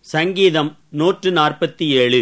சங்கீதம் நூற்று நாற்பத்தி ஏழு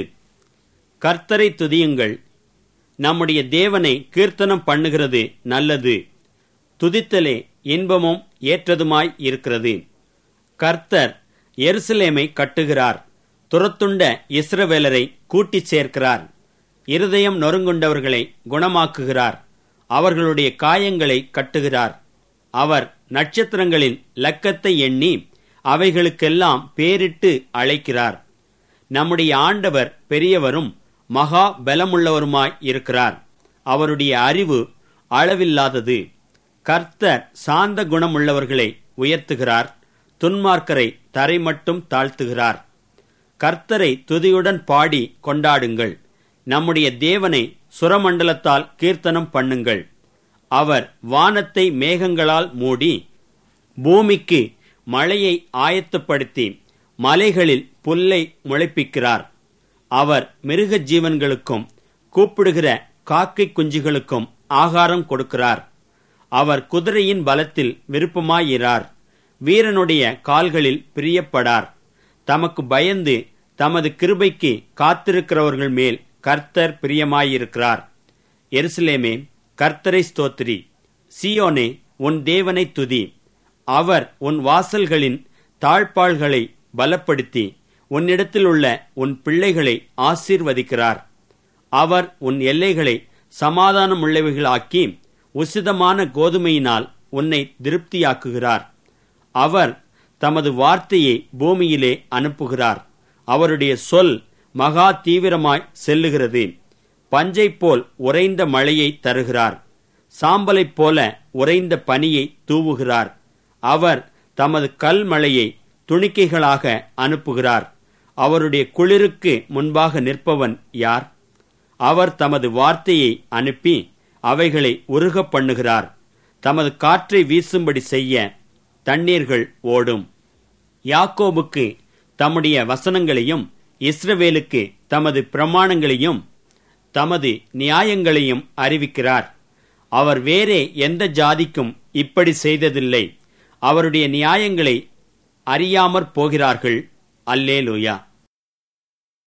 கர்த்தரை துதியுங்கள் நம்முடைய தேவனை கீர்த்தனம் பண்ணுகிறது நல்லது துதித்தலே இன்பமும் ஏற்றதுமாய் இருக்கிறது கர்த்தர் எருசலேமை கட்டுகிறார் துரத்துண்ட இஸ்ரவேலரை கூட்டிச் சேர்க்கிறார் இருதயம் நொறுங்குண்டவர்களை குணமாக்குகிறார் அவர்களுடைய காயங்களை கட்டுகிறார் அவர் நட்சத்திரங்களின் லக்கத்தை எண்ணி அவைகளுக்கெல்லாம் பேரிட்டு அழைக்கிறார் நம்முடைய ஆண்டவர் பெரியவரும் மகா பலமுள்ளவருமாய் இருக்கிறார் அவருடைய அறிவு அளவில்லாதது கர்த்தர் சாந்த குணமுள்ளவர்களை உயர்த்துகிறார் துன்மார்க்கரை தரை மட்டும் தாழ்த்துகிறார் கர்த்தரை துதியுடன் பாடி கொண்டாடுங்கள் நம்முடைய தேவனை சுரமண்டலத்தால் கீர்த்தனம் பண்ணுங்கள் அவர் வானத்தை மேகங்களால் மூடி பூமிக்கு மழையை ஆயத்தப்படுத்தி மலைகளில் புல்லை முளைப்பிக்கிறார் அவர் மிருக ஜீவன்களுக்கும் கூப்பிடுகிற காக்கை குஞ்சுகளுக்கும் ஆகாரம் கொடுக்கிறார் அவர் குதிரையின் பலத்தில் விருப்பமாயிரார் வீரனுடைய கால்களில் பிரியப்படார் தமக்கு பயந்து தமது கிருபைக்கு காத்திருக்கிறவர்கள் மேல் கர்த்தர் பிரியமாயிருக்கிறார் எருசலேமே கர்த்தரை ஸ்தோத்திரி சியோனே உன் தேவனை துதி அவர் உன் வாசல்களின் தாழ்பாள்களை பலப்படுத்தி உன்னிடத்தில் உள்ள உன் பிள்ளைகளை ஆசீர்வதிக்கிறார் அவர் உன் எல்லைகளை சமாதானமுள்ளவைகளாக்கி உசிதமான கோதுமையினால் உன்னை திருப்தியாக்குகிறார் அவர் தமது வார்த்தையை பூமியிலே அனுப்புகிறார் அவருடைய சொல் மகா தீவிரமாய் செல்லுகிறது பஞ்சை போல் உறைந்த மழையை தருகிறார் சாம்பலைப் போல உறைந்த பனியை தூவுகிறார் அவர் தமது கல் மழையை துணிக்கைகளாக அனுப்புகிறார் அவருடைய குளிருக்கு முன்பாக நிற்பவன் யார் அவர் தமது வார்த்தையை அனுப்பி அவைகளை உருகப் பண்ணுகிறார் தமது காற்றை வீசும்படி செய்ய தண்ணீர்கள் ஓடும் யாக்கோபுக்கு தம்முடைய வசனங்களையும் இஸ்ரவேலுக்கு தமது பிரமாணங்களையும் தமது நியாயங்களையும் அறிவிக்கிறார் அவர் வேறே எந்த ஜாதிக்கும் இப்படி செய்ததில்லை அவருடைய நியாயங்களை அறியாமற் போகிறார்கள் அல்லேலூயா